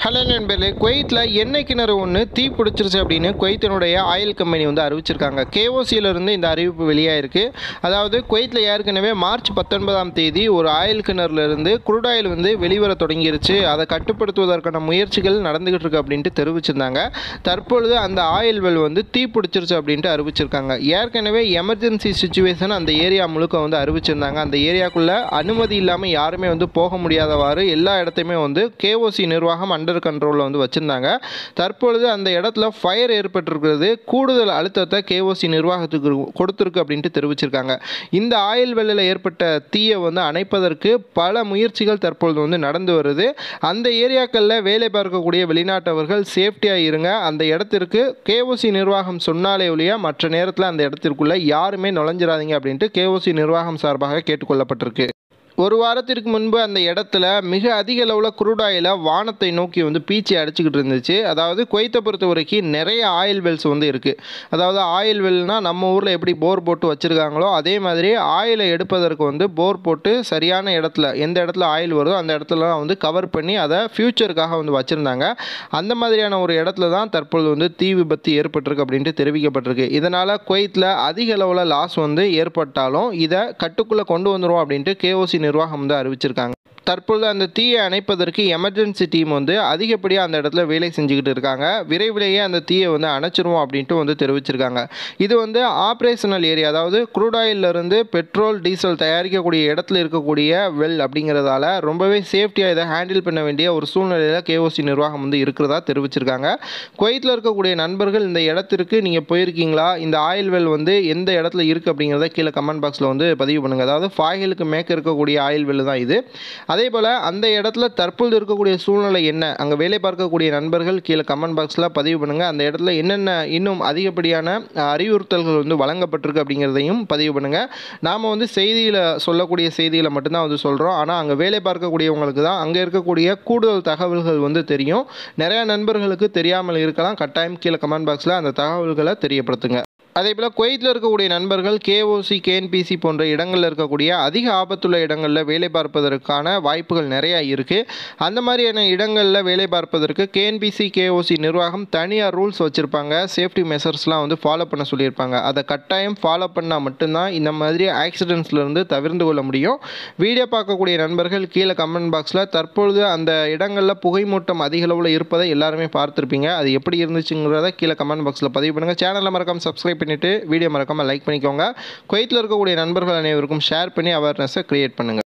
hello நண்பர்களே குவைத்தில் எண்ணெய் கிணறு ஒன்று தீ பிடிச்சிருச்சு அப்படின்னு குவைத்தினுடைய ஆயில் கம்பெனி வந்து அறிவிச்சிருக்காங்க KOC-ல இருந்து இந்த அறிவிப்பு வெளியாயிருக்கு அதாவது குவைத்தில் ஏற்கனவே மார்ச் பத்தொன்பதாம் தேதி ஒரு ஆயில் கிணறுல இருந்து குரூட் ஆயில் வந்து வெளிவர தொடங்கிருச்சு அதை கட்டுப்படுத்துவதற்கான முயற்சிகள் நடந்துகிட்டு இருக்கு அப்படின்ட்டு தெரிவிச்சிருந்தாங்க தற்பொழுது அந்த ஆயில் வெல் வந்து தீ பிடிச்சிருச்சு அப்படின்ட்டு அறிவிச்சிருக்காங்க ஏற்கனவே எமர்ஜென்சி சுச்சுவேஷன் அந்த ஏரியா முழுக்க வந்து அறிவிச்சிருந்தாங்க அந்த ஏரியாக்குள்ளே அனுமதி இல்லாமல் யாருமே வந்து போக முடியாதவாறு எல்லா இடத்தையுமே வந்து கேஓசி நிர்வாகம் அண்டர் கண்ட்ரோலில் வந்து வச்சுருந்தாங்க தற்பொழுது அந்த இடத்துல ஃபயர் ஏற்பட்டிருக்கிறது கூடுதல் அழுத்தத்தை கேஓசி நிர்வாகத்துக்கு கொடுத்துருக்கு அப்படின்ட்டு தெரிவிச்சிருக்காங்க இந்த ஆயில் வெள்ளில் ஏற்பட்ட தீயை வந்து அணைப்பதற்கு பல முயற்சிகள் தற்பொழுது வந்து நடந்து வருது அந்த ஏரியாக்களில் வேலை பார்க்கக்கூடிய வெளிநாட்டவர்கள் சேஃப்டியாக இருங்க அந்த இடத்திற்கு கேஓசி நிர்வாகம் சொன்னாலே ஒழிய மற்ற நேரத்தில் அந்த இடத்திற்குள்ளே யாருமே நுழைஞ்சிடாதீங்க அப்படின்ட்டு கேஓசி நிர்வாகம் சார்பாக கேட்டுக்கொள்ளப்பட்டிருக்கு ஒரு வாரத்திற்கு முன்பு அந்த இடத்துல மிக அதிக அளவில் குரூட் ஆயிலை வானத்தை நோக்கி வந்து பீச்சி அடிச்சுக்கிட்டு இருந்துச்சு அதாவது குவைத்தை பொறுத்த வரைக்கும் நிறைய ஆயில் வெல்ஸ் வந்து இருக்குது அதாவது ஆயில் வெல்னால் நம்ம ஊரில் எப்படி போர் போட்டு வச்சுருக்காங்களோ அதே மாதிரி ஆயிலை எடுப்பதற்கு வந்து போர் போட்டு சரியான இடத்துல எந்த இடத்துல ஆயில் வருதோ அந்த இடத்துலலாம் வந்து கவர் பண்ணி அதை ஃப்யூச்சருக்காக வந்து வச்சுருந்தாங்க அந்த மாதிரியான ஒரு இடத்துல தான் தற்பொழுது வந்து தீ விபத்து ஏற்பட்டிருக்கு அப்படின்ட்டு தெரிவிக்கப்பட்டிருக்கு இதனால் குவைத்தில் அதிக அளவில் லாஸ் வந்து ஏற்பட்டாலும் இதை கட்டுக்குள்ளே கொண்டு வந்துடும் அப்படின்ட்டு கேஓசி நிர்வாகம் வந்து அறிவிச்சிருக்காங்க தற்பொழுது அந்த தீயை அணைப்பதற்கு எமர்ஜென்சி டீம் வந்து அதிகப்படியாக அந்த இடத்துல வேலை செஞ்சுக்கிட்டு இருக்காங்க விரைவிலேயே அந்த தீயை வந்து அணைச்சிருவோம் அப்படின்ட்டு வந்து தெரிவிச்சிருக்காங்க இது வந்து ஆப்ரேஷனல் ஏரியா அதாவது குரூட் இருந்து பெட்ரோல் டீசல் தயாரிக்கக்கூடிய இடத்துல இருக்கக்கூடிய வெல் அப்படிங்கிறதால ரொம்பவே சேஃப்டியாக இதை ஹேண்டில் பண்ண வேண்டிய ஒரு சூழ்நிலையில் கேஓசி நிர்வாகம் வந்து இருக்கிறதா தெரிவிச்சிருக்காங்க குவைத்தில் இருக்கக்கூடிய நண்பர்கள் இந்த இடத்திற்கு நீங்கள் போயிருக்கீங்களா இந்த ஆயில் வெல் வந்து எந்த இடத்துல இருக்குது அப்படிங்கிறத கீழே கமெண்ட் பாக்ஸில் வந்து பதிவு பண்ணுங்கள் அதாவது ஃபாயிலுக்கு மேற்க இருக்கக்கூடிய ஆயில் வெல் தான் இது அதே போல் அந்த இடத்துல தற்பொழுது இருக்கக்கூடிய சூழ்நிலை என்ன அங்கே வேலை பார்க்கக்கூடிய நண்பர்கள் கீழே கமெண்ட் பாக்ஸில் பதிவு பண்ணுங்கள் அந்த இடத்துல என்னென்ன இன்னும் அதிகப்படியான அஹ், அறிவுறுத்தல்கள் வந்து வழங்கப்பட்டிருக்கு அப்படிங்கிறதையும் பதிவு பண்ணுங்கள் நாம் வந்து செய்தியில் சொல்லக்கூடிய செய்திகளை மட்டும்தான் வந்து சொல்கிறோம் ஆனால் அங்கே வேலை பார்க்கக்கூடியவங்களுக்கு தான் அங்கே இருக்கக்கூடிய கூடுதல் தகவல்கள் வந்து தெரியும் நிறையா நண்பர்களுக்கு தெரியாமல் இருக்கலாம் கட்டாயம் கீழே கமெண்ட் பாக்ஸில் அந்த தகவல்களை தெரியப்படுத்துங்க அதே போல் குவைத்தில் இருக்கக்கூடிய நண்பர்கள் கேஓசி கேஎன்பிசி போன்ற இடங்களில் இருக்கக்கூடிய அதிக ஆபத்துள்ள இடங்களில் வேலை பார்ப்பதற்கான வாய்ப்புகள் நிறையா இருக்குது அந்த மாதிரியான இடங்களில் வேலை பார்ப்பதற்கு கேஎன்பிசி கேஓசி நிர்வாகம் தனியார் ரூல்ஸ் வச்சுருப்பாங்க சேஃப்டி மெஷர்ஸ்லாம் வந்து ஃபாலோ பண்ண சொல்லியிருப்பாங்க அதை கட்டாயம் ஃபாலோ பண்ணால் மட்டும்தான் இந்த மாதிரி ஆக்சிடென்ட்ஸ்லேருந்து தவிர்த்து கொள்ள முடியும் வீடியோ பார்க்கக்கூடிய நண்பர்கள் கீழே கமெண்ட் பாக்ஸில் தற்பொழுது அந்த இடங்களில் புகைமூட்டம் அதிக அளவில் இருப்பதை எல்லாருமே பார்த்துருப்பீங்க அது எப்படி இருந்துச்சுங்கிறத கீழே கமெண்ட் பாக்ஸில் பதிவு பண்ணுங்கள் சேனலை மறக்காம சப்ஸ்கிரைப் பண்ணிவிட்டு வீடியோ மறக்காமல் லைக் பண்ணிக்கோங்க குவைத்தில் இருக்கக்கூடிய நண்பர்கள் அனைவருக்கும் ஷேர் பண்ணி அவேர்னஸை க்ரியேட் பண்ணுங்கள்